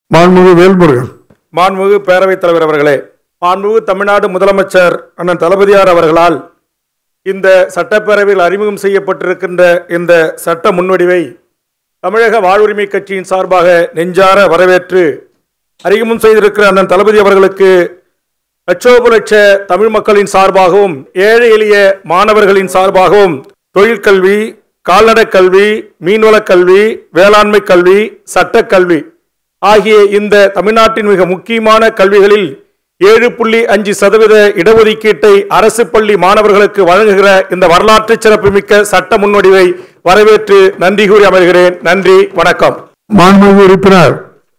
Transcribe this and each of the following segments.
மாண்புமிகு வேல்முருகன் மாண்புமிகு பேரவைத் தலைவர் அவர்களே மாண்புமிகு தமிழ்நாடு முதலமைச்சர் அண்ணன் தளபதியார் அவர்களால் இந்த சட்டப்பேரவையில் அறிமுகம் செய்யப்பட்டிருக்கின்ற இந்த சட்ட முன்வடிவை தமிழக வாழ்வுரிமை கட்சியின் சார்பாக நெஞ்சார வரவேற்று அறிமுகம் செய்திருக்கிற அண்ணன் தளபதி அவர்களுக்கு லட்சோப லட்ச தமிழ் மக்களின் சார்பாகவும் ஏழை எளிய மாணவர்களின் சார்பாகவும் தொழிற்கல்வி கால்நடைக் கல்வி மீன்வளக் கல்வி வேளாண்மை கல்வி சட்டக்கல்வி ஆகிய இந்த தமிழ்நாட்டின் மிக முக்கியமான கல்விகளில் ஏழு புள்ளி அஞ்சு சதவீத இடஒதுக்கீட்டை அரசு பள்ளி மாணவர்களுக்கு வழங்குகிற இந்த வரலாற்று சிறப்புமிக்க சட்ட முன்வடிவை வரவேற்று நன்றி கூறி அமர்கிறேன் நன்றி வணக்கம் மாண்புமிகு உறுப்பினர்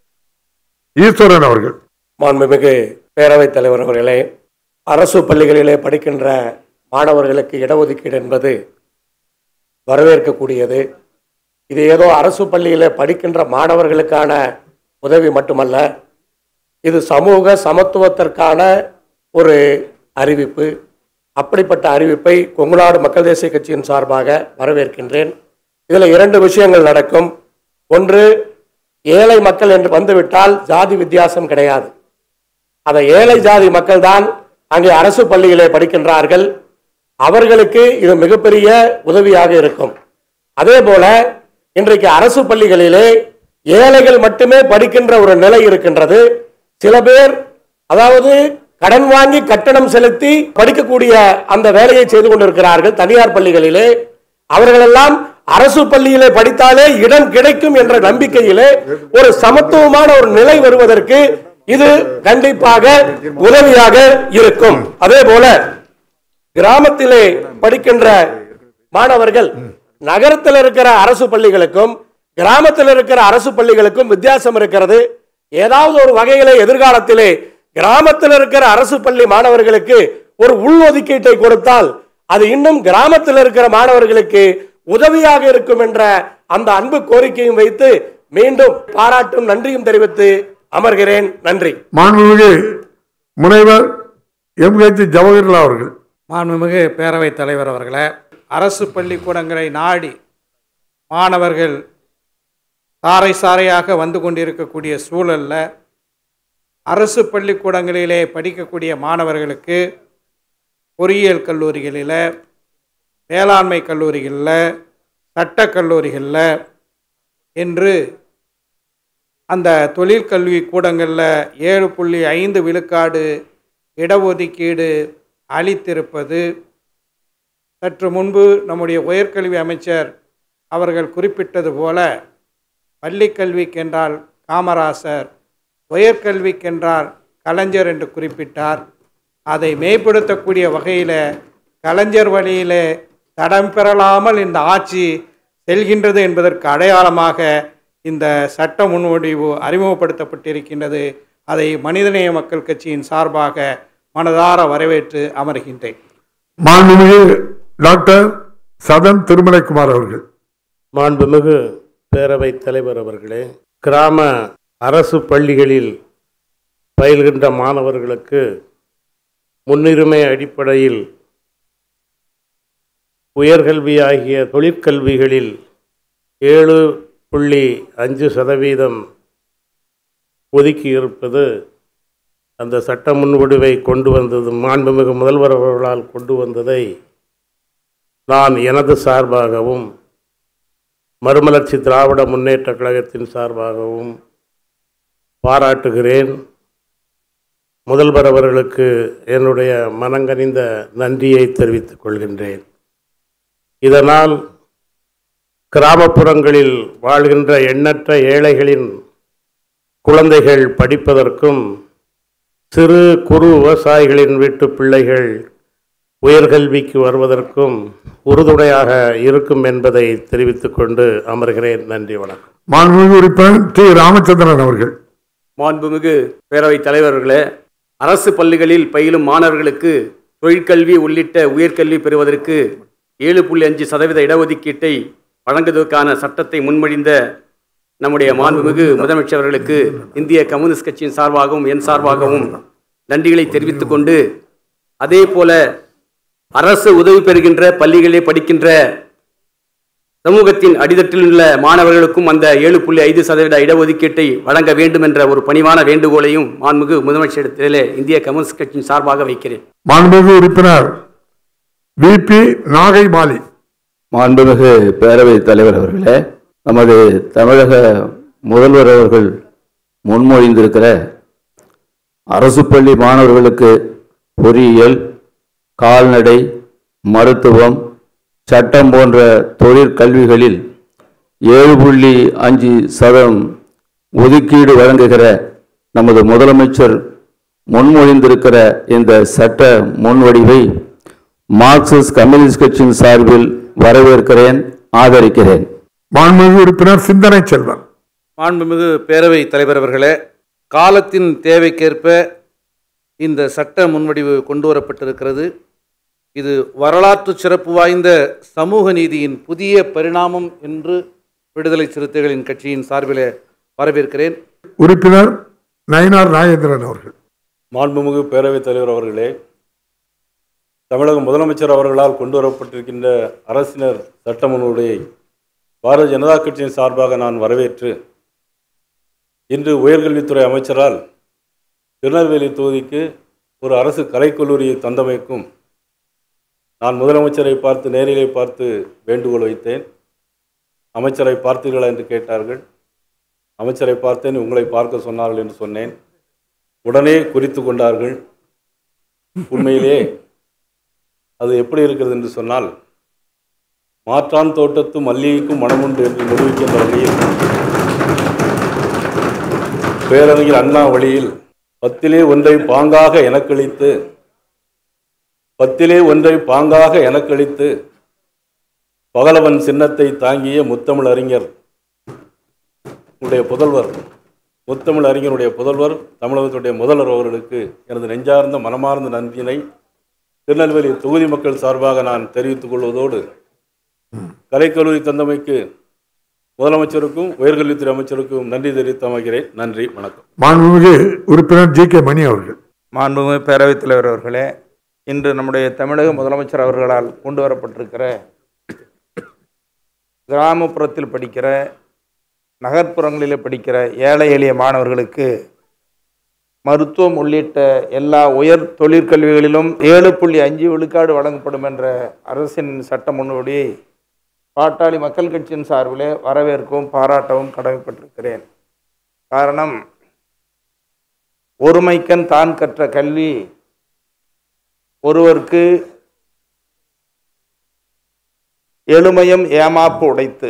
ஈஸ்வரன் அவர்கள் மாண்புமிகு பேரவைத் தலைவர் அவர்களே அரசு பள்ளிகளிலே படிக்கின்ற மாணவர்களுக்கு இடஒதுக்கீடு என்பது வரவேற்கக்கூடியது இது ஏதோ அரசு பள்ளியிலே படிக்கின்ற மாணவர்களுக்கான உதவி மட்டுமல்ல இது சமூக சமத்துவத்திற்கான ஒரு அறிவிப்பு அப்படிப்பட்ட அறிவிப்பை கொங்குநாடு மக்கள் தேசிய கட்சியின் சார்பாக வரவேற்கின்றேன் இதில் இரண்டு விஷயங்கள் நடக்கும் ஒன்று ஏழை மக்கள் என்று வந்துவிட்டால் ஜாதி வித்தியாசம் கிடையாது அந்த ஏழை ஜாதி மக்கள் தான் அங்கே அரசு பள்ளியிலே படிக்கின்றார்கள் அவர்களுக்கு இது மிகப்பெரிய உதவியாக இருக்கும் அதே போல இன்றைக்கு அரசு பள்ளிகளிலே ஏழைகள் மட்டுமே படிக்கின்ற ஒரு நிலை இருக்கின்றது சில பேர் அதாவது கடன் வாங்கி கட்டணம் செலுத்தி படிக்கக்கூடிய அந்த வேலையை செய்து கொண்டிருக்கிறார்கள் தனியார் பள்ளிகளிலே அவர்களெல்லாம் அரசு பள்ளியிலே படித்தாலே இடம் கிடைக்கும் என்ற நம்பிக்கையிலே ஒரு சமத்துவமான ஒரு நிலை வருவதற்கு இது கண்டிப்பாக உதவியாக இருக்கும் அதே போல கிராமத்திலே படிக்கின்ற மாணவர்கள் நகரத்தில் இருக்கிற அரசு பள்ளிகளுக்கும் கிராமத்தில் இருக்கிற அரசு பள்ளிகளுக்கும் வித்தியாசம் இருக்கிறது ஏதாவது ஒரு வகையிலே எதிர்காலத்திலே கிராமத்தில் இருக்கிற அரசு பள்ளி மாணவர்களுக்கு ஒரு உள்ஒதுக்கீட்டை கொடுத்தால் அது இன்னும் கிராமத்தில் இருக்கிற மாணவர்களுக்கு உதவியாக இருக்கும் என்ற அந்த அன்பு கோரிக்கையும் வைத்து மீண்டும் பாராட்டும் நன்றியும் தெரிவித்து அமர்கிறேன் நன்றி மாண்புமிகு முனைவர் எம் ஹெச் ஜவஹர்லால் அவர்கள் மாண்புமிகு பேரவைத் தலைவர் அவர்களே அரசு பள்ளிக்கூடங்களை நாடி மாணவர்கள் சாறை சாறையாக வந்து கொண்டிருக்கக்கூடிய சூழல்ல அரசு பள்ளிக்கூடங்களிலே படிக்கக்கூடிய மாணவர்களுக்கு பொறியியல் கல்லூரிகளில் வேளாண்மை கல்லூரிகளில் சட்டக் கல்லூரிகளில் என்று அந்த தொழிற்கல்வி கூடங்களில் ஏழு புள்ளி ஐந்து விழுக்காடு இடஒதுக்கீடு அளித்திருப்பது சற்று முன்பு நம்முடைய உயர்கல்வி அமைச்சர் அவர்கள் குறிப்பிட்டது போல பள்ளிக்கல்விக்கென்றால் காமராசர் உயர்கல்விக்கென்றால் கலைஞர் என்று குறிப்பிட்டார் அதை மேம்படுத்தக்கூடிய வகையில் கலைஞர் வழியிலே தடம் பெறலாமல் இந்த ஆட்சி செல்கின்றது என்பதற்கு அடையாளமாக இந்த சட்ட முன்வடிவு அறிமுகப்படுத்தப்பட்டிருக்கின்றது அதை மனிதநேய மக்கள் கட்சியின் சார்பாக மனதார வரவேற்று அமர்கின்றேன் மாண்புமிகு டாக்டர் சதன் திருமலைக்குமார் அவர்கள் மாண்புமிகு பேரவைத் தலைவர் அவர்களே கிராம அரசு பள்ளிகளில் பயில்கின்ற மாணவர்களுக்கு முன்னுரிமை அடிப்படையில் உயர்கல்வி ஆகிய தொழிற்கல்விகளில் ஏழு புள்ளி அஞ்சு சதவீதம் ஒதுக்கி இருப்பது அந்த சட்ட முன்வடிவை கொண்டு வந்தது மாண்புமிகு முதல்வர் அவர்களால் கொண்டு வந்ததை நான் எனது சார்பாகவும் மறுமலர்ச்சி திராவிட முன்னேற்றக் கழகத்தின் சார்பாகவும் பாராட்டுகிறேன் முதல்வர் அவர்களுக்கு என்னுடைய மனங்கனிந்த நன்றியை தெரிவித்துக் கொள்கின்றேன் இதனால் கிராமப்புறங்களில் வாழ்கின்ற எண்ணற்ற ஏழைகளின் குழந்தைகள் படிப்பதற்கும் சிறு குறு விவசாயிகளின் வீட்டு பிள்ளைகள் உயர்கல்விக்கு வருவதற்கும் உறுதுணையாக இருக்கும் என்பதை தெரிவித்துக் கொண்டு அமர்கிறேன் நன்றி வணக்கம் மாண்புமிகு உறுப்பினர் டி ராமச்சந்திரன் அவர்கள் மாண்புமிகு பேரவைத் தலைவர்களே அரசு பள்ளிகளில் பயிலும் மாணவர்களுக்கு தொழிற்கல்வி உள்ளிட்ட உயர்கல்வி பெறுவதற்கு ஏழு புள்ளி அஞ்சு சதவீத இடஒதுக்கீட்டை வழங்குவதற்கான சட்டத்தை முன்மொழிந்த நம்முடைய மாண்புமிகு முதலமைச்சர் அவர்களுக்கு இந்திய கம்யூனிஸ்ட் கட்சியின் சார்பாகவும் என் சார்பாகவும் நன்றிகளை தெரிவித்துக் கொண்டு அதே போல அரசு உதவி பெறுகின்ற பள்ளிகளிலே படிக்கின்ற சமூகத்தின் அடித்தட்டில் உள்ள மாணவர்களுக்கும் அந்த ஏழு புள்ளி ஐந்து சதவீத இடஒதுக்கீட்டை வழங்க வேண்டும் என்ற ஒரு பணிவான வேண்டுகோளையும் மாண்புமிகு முதலமைச்சரிடத்திலே இந்திய கம்யூனிஸ்ட் கட்சியின் சார்பாக வைக்கிறேன் மாண்புமிகு உறுப்பினர் வி பி நாகை மாலி மாண்புமிகு பேரவைத் தலைவர் அவர்களே நமது தமிழக முதல்வர் அவர்கள் முன்மொழிந்திருக்கிற அரசு பள்ளி மாணவர்களுக்கு பொறியியல் கால்நடை மருத்துவம் சட்டம் போன்ற தொழிற்கல்விகளில் ஏழு புள்ளி அஞ்சு சதம் ஒதுக்கீடு வழங்குகிற நமது முதலமைச்சர் முன்மொழிந்திருக்கிற இந்த சட்ட முன்வடிவை மார்க்சிஸ்ட் கம்யூனிஸ்ட் கட்சியின் சார்பில் வரவேற்கிறேன் ஆதரிக்கிறேன் மாண்புமிகு உறுப்பினர் சிந்தனை செல்வன் மாண்புமிகு பேரவைத் தலைவர் அவர்களே காலத்தின் தேவைக்கேற்ப இந்த சட்ட முன்வடிவு கொண்டு வரப்பட்டிருக்கிறது இது வரலாற்று சிறப்பு வாய்ந்த சமூக நீதியின் புதிய பரிணாமம் என்று விடுதலை சிறுத்தைகளின் கட்சியின் சார்பில் வரவேற்கிறேன் உறுப்பினர் நயினார் நாகேந்திரன் அவர்கள் மாண்புமிகு பேரவைத் தலைவர் அவர்களே தமிழக முதலமைச்சர் அவர்களால் கொண்டு வரப்பட்டிருக்கின்ற அரசினர் சட்டமுன்வடியை பாரதிய ஜனதா கட்சியின் சார்பாக நான் வரவேற்று இன்று உயர்கல்வித்துறை அமைச்சரால் திருநெல்வேலி தொகுதிக்கு ஒரு அரசு கலைக்கல்லூரியை தந்தமைக்கும் நான் முதலமைச்சரை பார்த்து நேரிலே பார்த்து வேண்டுகோள் வைத்தேன் அமைச்சரை பார்த்தீர்களா என்று கேட்டார்கள் அமைச்சரை பார்த்தேன் உங்களை பார்க்க சொன்னார்கள் என்று சொன்னேன் உடனே குறித்து கொண்டார்கள் உண்மையிலே அது எப்படி இருக்கிறது என்று சொன்னால் மாற்றான் தோட்டத்து மல்லிகைக்கும் மனமுண்டு என்று நிரூபிக்கின்ற வகையில் பேரறிஞர் அண்ணா வழியில் பத்திலே ஒன்றை பாங்காக எனக்களித்து பத்திலே ஒன்றை பாங்காக எனக்களித்து பகலவன் சின்னத்தை தாங்கிய முத்தமிழ் அறிஞர் உடைய புதல்வர் முத்தமிழ் அறிஞருடைய புதல்வர் தமிழகத்துடைய முதல்வர் அவர்களுக்கு எனது நெஞ்சார்ந்த மனமார்ந்த நன்றியினை திருநெல்வேலி தொகுதி மக்கள் சார்பாக நான் தெரிவித்துக் கொள்வதோடு கலைக்கல்லூரி தந்தமைக்கு முதலமைச்சருக்கும் உயர்கல்வித்துறை அமைச்சருக்கும் நன்றி தெரிவித்து அமைகிறேன் நன்றி வணக்கம் மாண்புமிகு உறுப்பினர் ஜி கே மணி அவர்கள் மாண்புமிகு பேரவைத் தலைவர் அவர்களே இன்று நம்முடைய தமிழக முதலமைச்சர் அவர்களால் கொண்டு வரப்பட்டிருக்கிற கிராமப்புறத்தில் படிக்கிற நகர்ப்புறங்களில் படிக்கிற ஏழை எளிய மாணவர்களுக்கு மருத்துவம் உள்ளிட்ட எல்லா உயர் தொழிற்கல்விகளிலும் ஏழு புள்ளி அஞ்சு விழுக்காடு வழங்கப்படும் என்ற அரசின் சட்ட முன்னோடியை பாட்டாளி மக்கள் கட்சியின் சார்பிலே வரவேற்கவும் பாராட்டவும் கடமைப்பட்டிருக்கிறேன் காரணம் ஒருமைக்கன் தான் கற்ற கல்வி ஒருவருக்கு எளிமையும் ஏமாப்பு உடைத்து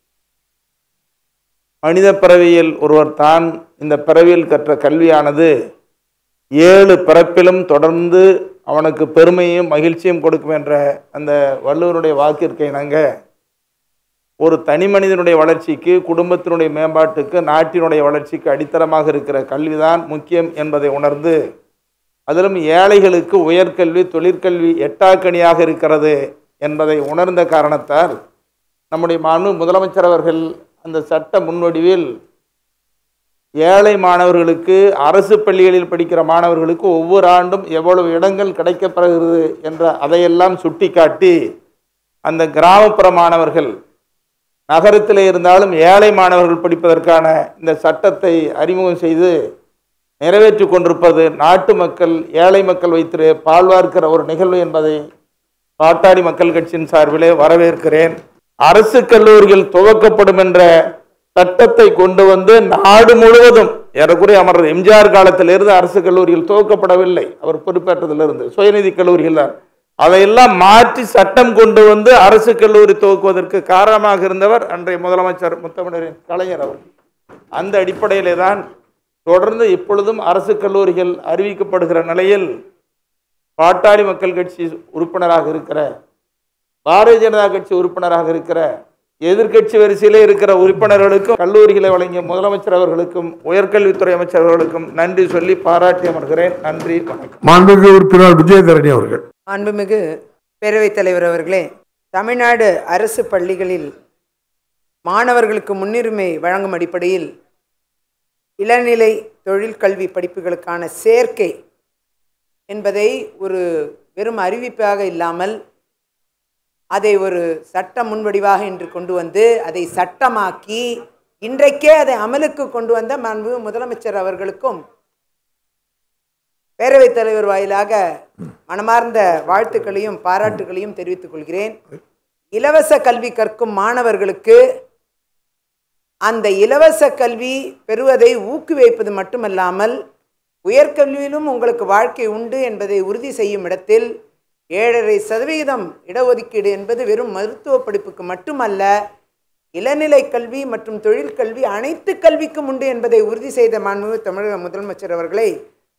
மனித பிறவியில் ஒருவர் தான் இந்த பிறவியில் கற்ற கல்வியானது ஏழு பிறப்பிலும் தொடர்ந்து அவனுக்கு பெருமையும் மகிழ்ச்சியும் கொடுக்கும் என்ற அந்த வள்ளுவருடைய வாக்கிற்கு இணங்க ஒரு தனி மனிதனுடைய வளர்ச்சிக்கு குடும்பத்தினுடைய மேம்பாட்டுக்கு நாட்டினுடைய வளர்ச்சிக்கு அடித்தளமாக இருக்கிற கல்விதான் முக்கியம் என்பதை உணர்ந்து அதிலும் ஏழைகளுக்கு உயர்கல்வி தொழிற்கல்வி எட்டாக்கணியாக இருக்கிறது என்பதை உணர்ந்த காரணத்தால் நம்முடைய மாண்பு முதலமைச்சர் அவர்கள் அந்த சட்ட முன்வடிவில் ஏழை மாணவர்களுக்கு அரசு பள்ளிகளில் படிக்கிற மாணவர்களுக்கு ஒவ்வொரு ஆண்டும் எவ்வளவு இடங்கள் கிடைக்கப்பெறுகிறது என்ற அதையெல்லாம் சுட்டிக்காட்டி அந்த கிராமப்புற மாணவர்கள் நகரத்தில் இருந்தாலும் ஏழை மாணவர்கள் படிப்பதற்கான இந்த சட்டத்தை அறிமுகம் செய்து நிறைவேற்றி கொண்டிருப்பது நாட்டு மக்கள் ஏழை மக்கள் வைத்து பால்வார்க்கிற ஒரு நிகழ்வு என்பதை பாட்டாளி மக்கள் கட்சியின் சார்பிலே வரவேற்கிறேன் அரசு கல்லூரிகள் துவக்கப்படும் என்ற சட்டத்தை கொண்டு வந்து நாடு முழுவதும் ஏறக்குறைய அமரர் எம்ஜிஆர் காலத்திலிருந்து அரசு கல்லூரிகள் துவக்கப்படவில்லை அவர் பொறுப்பேற்றதிலிருந்து சுயநிதி கல்லூரிகள் தான் அதையெல்லாம் மாற்றி சட்டம் கொண்டு வந்து அரசு கல்லூரி துவக்குவதற்கு காரணமாக இருந்தவர் அன்றைய முதலமைச்சர் முத்தமிழரின் கலைஞர் அவர்கள் அந்த அடிப்படையிலே தான் தொடர்ந்து இப்பொழுதும் அரசு கல்லூரிகள் அறிவிக்கப்படுகிற நிலையில் பாட்டாளி மக்கள் கட்சி உறுப்பினராக இருக்கிற பாரதிய ஜனதா கட்சி உறுப்பினராக இருக்கிற எதிர்க்கட்சி வரிசையிலே இருக்கிற உறுப்பினர்களுக்கும் கல்லூரிகளை வழங்கிய முதலமைச்சர் அவர்களுக்கும் உயர்கல்வித்துறை அமைச்சர் அவர்களுக்கும் நன்றி சொல்லி பாராட்டி அமர்கிறேன் நன்றி வணக்கம் மாண்புமிகு உறுப்பினர் விஜயதரணி அவர்கள் மாண்புமிகு பேரவைத் தலைவர் அவர்களே தமிழ்நாடு அரசு பள்ளிகளில் மாணவர்களுக்கு முன்னுரிமை வழங்கும் அடிப்படையில் இளநிலை தொழிற்கல்வி படிப்புகளுக்கான சேர்க்கை என்பதை ஒரு வெறும் அறிவிப்பாக இல்லாமல் அதை ஒரு சட்ட முன்வடிவாக இன்று கொண்டு வந்து அதை சட்டமாக்கி இன்றைக்கே அதை அமலுக்கு கொண்டு வந்த மாண்பு முதலமைச்சர் அவர்களுக்கும் பேரவைத் தலைவர் வாயிலாக மனமார்ந்த வாழ்த்துக்களையும் பாராட்டுகளையும் தெரிவித்துக் கொள்கிறேன் இலவச கல்வி கற்கும் மாணவர்களுக்கு அந்த இலவச கல்வி பெறுவதை ஊக்குவிப்பது மட்டுமல்லாமல் உயர்கல்வியிலும் உங்களுக்கு வாழ்க்கை உண்டு என்பதை உறுதி செய்யும் இடத்தில் ஏழரை சதவிகிதம் இடஒதுக்கீடு என்பது வெறும் மருத்துவ படிப்புக்கு மட்டுமல்ல இளநிலை கல்வி மற்றும் தொழிற்கல்வி அனைத்து கல்விக்கும் உண்டு என்பதை உறுதி செய்த மாண்புமிகு தமிழக முதலமைச்சர் அவர்களை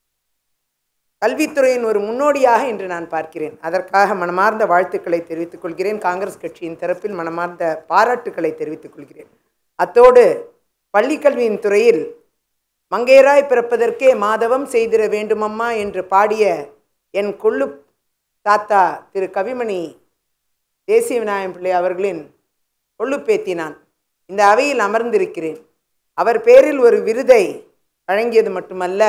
கல்வித்துறையின் ஒரு முன்னோடியாக இன்று நான் பார்க்கிறேன் அதற்காக மனமார்ந்த வாழ்த்துக்களை தெரிவித்துக் கொள்கிறேன் காங்கிரஸ் கட்சியின் தரப்பில் மனமார்ந்த பாராட்டுக்களை தெரிவித்துக் கொள்கிறேன் அத்தோடு பள்ளிக்கல்வியின் துறையில் மங்கையராய் பிறப்பதற்கே மாதவம் செய்திட வேண்டுமம்மா என்று பாடிய என் கொள்ளு தாத்தா திரு கவிமணி தேசிய விநாயகம் பிள்ளை அவர்களின் கொள்ளுப்பேத்தி நான் இந்த அவையில் அமர்ந்திருக்கிறேன் அவர் பேரில் ஒரு விருதை வழங்கியது மட்டுமல்ல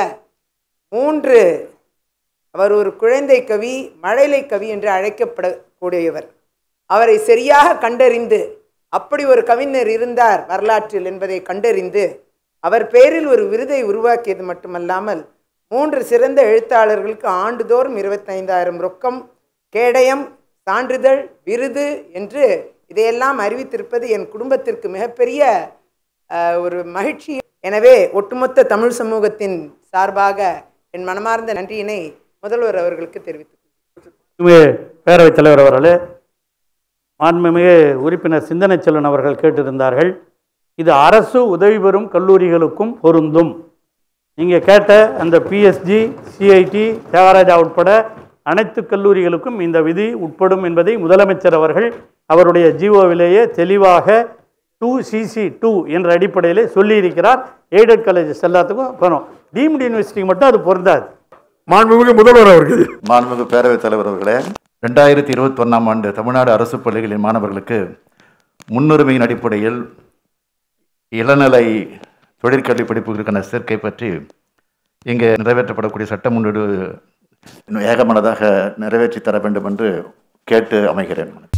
மூன்று அவர் ஒரு குழந்தை கவி மழலை கவி என்று அழைக்கப்படக்கூடியவர் அவரை சரியாக கண்டறிந்து அப்படி ஒரு கவிஞர் இருந்தார் வரலாற்றில் என்பதை கண்டறிந்து அவர் பேரில் ஒரு விருதை உருவாக்கியது மட்டுமல்லாமல் மூன்று சிறந்த எழுத்தாளர்களுக்கு ஆண்டுதோறும் இருபத்தைந்தாயிரம் ரொக்கம் கேடயம் சான்றிதழ் விருது என்று இதையெல்லாம் அறிவித்திருப்பது என் குடும்பத்திற்கு மிகப்பெரிய அஹ், ஒரு மகிழ்ச்சி எனவே ஒட்டுமொத்த தமிழ் சமூகத்தின் சார்பாக என் மனமார்ந்த நன்றியினை முதல்வர் அவர்களுக்கு தெரிவித்துக் மாண்புமிகு பேரவைத் தலைவர் அவர்களே மாண்புமிகு உறுப்பினர் சிந்தனை செல்வன் அவர்கள் கேட்டிருந்தார்கள் இது அரசு உதவி பெறும் கல்லூரிகளுக்கும் பொருந்தும் நீங்கள் கேட்ட அந்த பிஎஸ்ஜி சிஐடி தியாகராஜா உட்பட அனைத்து கல்லூரிகளுக்கும் இந்த விதி உட்படும் என்பதை முதலமைச்சர் அவர்கள் அவருடைய ஜிஓவிலேயே தெளிவாக டூ சிசி டூ என்ற அடிப்படையிலே சொல்லியிருக்கிறார் எய்டட் காலேஜஸ் எல்லாத்துக்கும் வரும் டீம்டு யூனிவர்சிட்டிக்கு மட்டும் அது பொருந்தாது மாண்புமிகு முதல்வர் அவர்கள் மாண்புமிகு பேரவைத் தலைவர் அவர்களே ரெண்டாயிரத்தி இருபத்தொன்னாம் ஆண்டு தமிழ்நாடு அரசு பள்ளிகளின் மாணவர்களுக்கு முன்னுரிமையின் அடிப்படையில் இளநிலை தொழிற்கல்வி படிப்புகளுக்கான சேர்க்கை பற்றி இங்கே நிறைவேற்றப்படக்கூடிய சட்ட முன்னெடு இன்னும் ஏகமனதாக நிறைவேற்றி தர வேண்டும் என்று கேட்டு அமைகிறேன்